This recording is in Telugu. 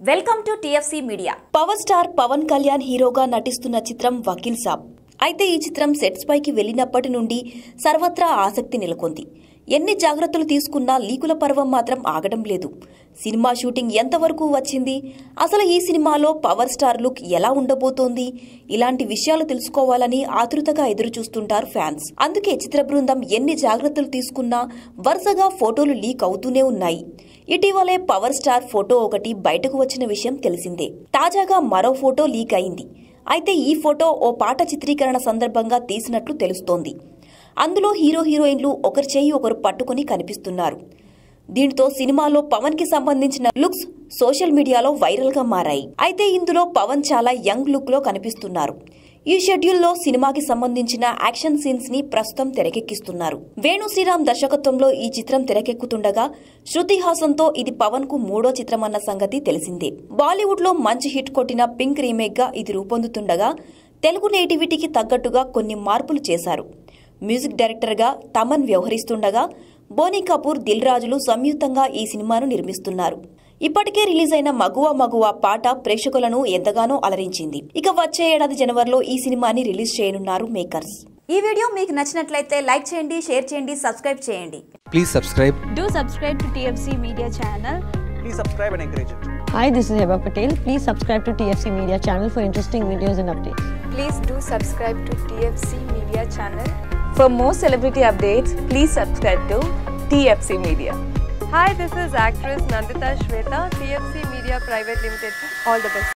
Welcome to TFC media power star Pawan Kalyan హీరోగా నటిస్తున్న చిత్రం వకీల్ సాబ్ అయితే ఈ చిత్రం సెట్స్ పైకి వెళ్లినప్పటి నుండి సర్వత్రా ఆసక్తి నెలకొంది ఎన్ని జాగ్రత్తలు తీసుకున్నా లీకుల పర్వం మాత్రం ఆగడం లేదు సినిమా షూటింగ్ ఎంతవరకు వచ్చింది అసలు ఈ సినిమాలో పవర్ స్టార్ లుక్ ఎలా ఉండబోతోంది ఇలాంటి విషయాలు తెలుసుకోవాలని ఆతృతగా ఎదురుచూస్తుంటారు ఫ్యాన్స్ అందుకే చిత్ర బృందం ఎన్ని జాగ్రత్తలు తీసుకున్నా వరుసగా ఫోటోలు లీక్ అవుతూనే ఉన్నాయి ఇటీవలే పవర్ స్టార్ ఫోటో ఒకటి బయటకు వచ్చిన విషయం తెలిసిందే తాజాగా మరో ఫోటో లీక్ అయింది అయితే ఈ ఫోటో ఓ పాట చిత్రీకరణ సందర్భంగా తీసినట్లు తెలుస్తోంది అందులో హీరో హీరోయిన్లు ఒకరి చేయి ఒకరు పట్టుకుని కనిపిస్తున్నారు దీంతో సినిమాలో పవన్ కి సంబంధించిన లుక్స్ సోషల్ మీడియాలో వైరల్ గా మారాయి అయితే ఇందులో పవన్ చాలా యంగ్ లుక్ లో కనిపిస్తున్నారు ఈ షెడ్యూల్లో సినిమాకి సంబంధించిన యాక్షన్ సీన్స్ ని ప్రస్తుతం తెరకెక్కిస్తున్నారు వేణు శ్రీరామ్ దర్శకత్వంలో ఈ చిత్రం తెరకెక్కుతుండగా శృతి హాసన్ తో ఇది పవన్ కు మూడో చిత్రమన్న సంగతి తెలిసిందే బాలీవుడ్ లో మంచి హిట్ కొట్టిన పింక్ రీమేక్ గా ఇది రూపొందుతుండగా తెలుగు నేటివిటీకి తగ్గట్టుగా కొన్ని మార్పులు చేశారు మ్యూజిక్ డైరెక్టర్ గా తమన్ వ్యవహరిస్తుండగా బోనీ కపూర్ దిల్ రాజులు సంయుక్తంగా ఈ సినిమాను నిర్మిస్తున్నారు ఇప్పటికే రిలీజ్ అయిన మగువ మగువ పాట ప్రేక్షకులను ఎంతగానో అలరించింది ఇక వచ్చే ఏడాది జనవరిలో ఈ సినిమాని రిలీజ్ చేయనున్నారు మేకర్స్ ఈ వీడియో మీకు నచ్చినట్లయితే లైక్ చేయండి షేర్ చేయండి సబ్స్క్రైబ్ చేయండి Please subscribe. Do subscribe to TFC Media channel. please subscribe and encourage it. Hi, this is Heba Patel. Please subscribe to TFC Media channel for interesting videos and updates. Please do subscribe to TFC Media channel. For more celebrity updates, please subscribe to TFC Media. Hi, this is actress Nandita Shweta, TFC Media Private Limited. All the best.